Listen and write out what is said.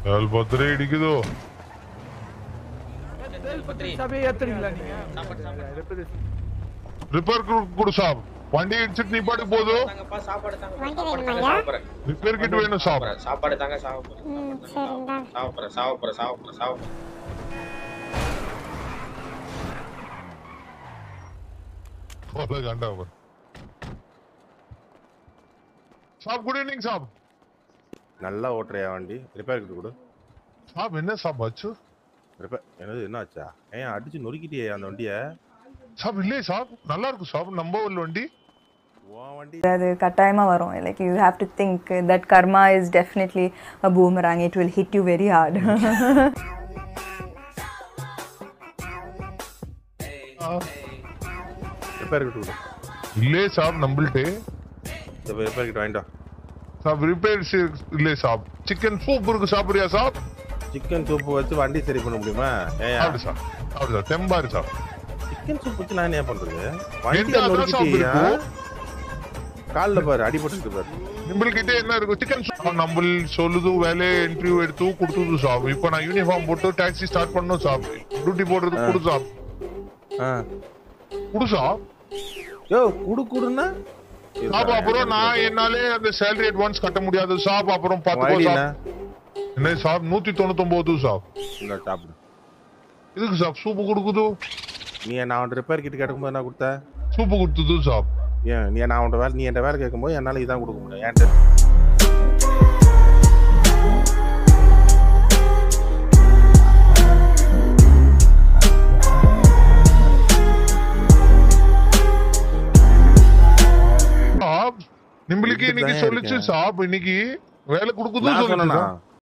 ஏழு பத்து ரூபா இடிக்குதோ சபையை ஏத்துறீங்களா நீங்க சாப்பாடு சாப்பாடு எப்படி ரிப்பேர் கொடு சாப் வண்டி இடிச்சிட்டு நீ பாட்டு போதும் தாங்கப்பா சாப்பாடு தாங்க வண்டி சாப்பாடு தாங்க வேணுமாய்யா? சாப்பிடுறேன் ரிப்பேர் கிட்ட வேணும் சாப் சாப்பாடு தாங்க சாப்பிடுறேன் ம் சரி இந்தாங்க சாப்பிடுறேன் சாப்பிடுறேன் சாப்பிடுறேன் சாப்பிடுறேன் போல கண்டா சாப் குட் ஈவினிங் சாப் நல்லா ஓட்டுறியா வண்டி ரிப்பேர் கிட்ட கொடு சாப் என்ன சாப் ஆச்சு ரிப்பேர் என்னது என்ன ஆச்சா ஏன் அடிச்சு நொறுக்கிட்டியே அந்த வண்டியை சாப் இல்லையே சாப் நல்லா இருக்கும் சாப் நம்ம ஊர்ல வண்டி உன் வண்டி அது கட்டாயமாக வரும் like you have to think that karma is definitely a boomerang it will hit you very hard repair கிட்ட கொடு இல்லையே சாப் நம்மள்ட்டே இந்த ரிப்பேர் கிட்ட வாங்கிட்டா சாப் ரிப்பேர் இல்லையே சாப் சிக்கன் சூப் இருக்கு சாப்பிடுறியா சாப் சிக்கன் சூப் வச்சு வண்டி சரி பண்ண முடியுமா ஏன் சாப்பிடு சாப் சாப்பிடு சாப் தெம்பாரு சாப் சிக்கன் சூப் வச்சு நான் என்ன பண்றது எந்த வண்டியை அதான் சாப் நொறுக்கிட்டியா இருக்கும் காலில் பாரு அடிபட்டு பாரு நம்மள்கிட்ட என்ன இருக்கு சிக்கன் சூப் நம்ம சொல்லுது வேலை இன்டர்வியூ எடுத்து கொடுத்தது சாப் இப்போ நான் யூனிஃபார்ம் போட்டு டாக்ஸி ஸ்டார்ட் பண்ணணும் சாப் டியூட்டி போடுறது குடு சாப் ஆ குடு சாப் யோ குடு குடுன்னா சாப் அப்புறம் நான் என்னாலே அந்த சேலரி அட்வான்ஸ் கட்ட முடியாது சாப் அப்புறம் பாத்துக்கோ ஐடி சாப் என்ன சாப் நூத்தி தொண்ணூத்தொன்பது சாப் இந்த சாப்பிடு இதுக்கு சாப் சூப்பு கொடுக்குது நீ நான் அவன் ரிப்பேர் கிட்ட கேட்கும்போது என்ன கொடுத்த சூப்பு கொடுத்தது சாப் ஏன் நீ நான் அவன்கிட்ட வேலை நீ என்கிட்ட வேலை கேட்கும்போது என்னால் இதான் கொடுக்க முடியும் ஏன்ட்டு சாப் நிம்பளுக்கு இன்னைக்கு இதுதான் சொல்லிச்சு இருக்கேன். சாப் இன்னைக்கு வேலை கொடுக்குது நான் சொல்லுச்சு சொன்னேனா சாப்.